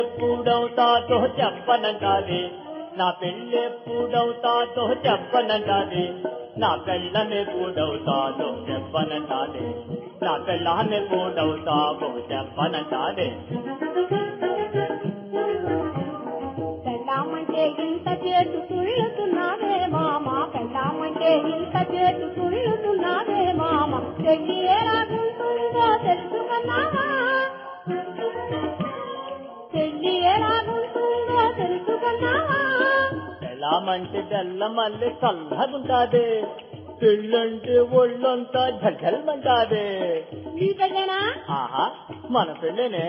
ఎప్పుడవుతాదో చెప్పనంటాది నా పెళ్ళి ఎప్పుడవుతాదో చెప్పనంటాది నా పెళ్ళని ఎప్పుడవుతాదో చెప్పనంటాది నా పెళ్ళాన్ని ఎప్పుడవుతావో చెప్పనంటాది పెళ్ళామంటే ఇంత చేటు తుళ్ళుతున్నావే మామ పెళ్ళామంటే ఇంత చేటు తుళ్ళుతున్నావే మామ పెళ్ళి ఎలాగుంటుందో తెలుసుకున్నావా పెళ్ళి ఎలాగుంటుందో తెలుసుకున్నావా పెళ్ళామంటే బెల్ల మళ్ళీ చల్లగుంటాది పెళ్ళంటే ఒళ్ళంతా ఝల్మంటాది నీ పెళ్ళేనా ఆహా మన పెళ్ళేనే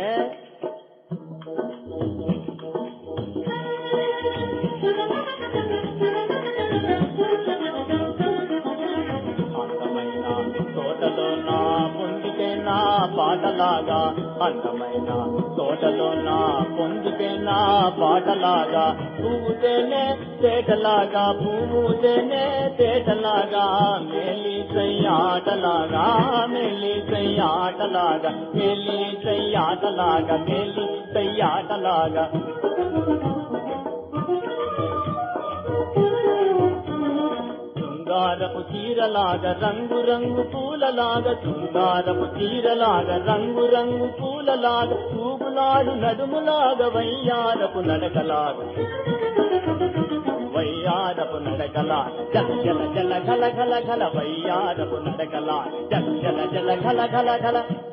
అందమైన తోటలో నా పొందితే నా పాటలాగా అందమైన తోటలో నా పొందితే నా పాటలాగా పువ్వుతేనే తేటలాగా పువ్వుతేనే తేటలాగా మేలి ఆటలాగా మేలి ఆటలాగా మేలి ఆటలాగా మేలి ఆటలాగా శృంగారపు చీరలాగా రంగు రంగు పూలలాగా శృంగారపు చీరలాగా రంగు రంగు పూలలాగా తూగులాడు నడుములాగా వయ్యారపు నడకలాగా వయ్యారపు నడకలాగా జల జల జల గల గల గల వయ్యారపు నడకలాగా జల జల జల గల గల గల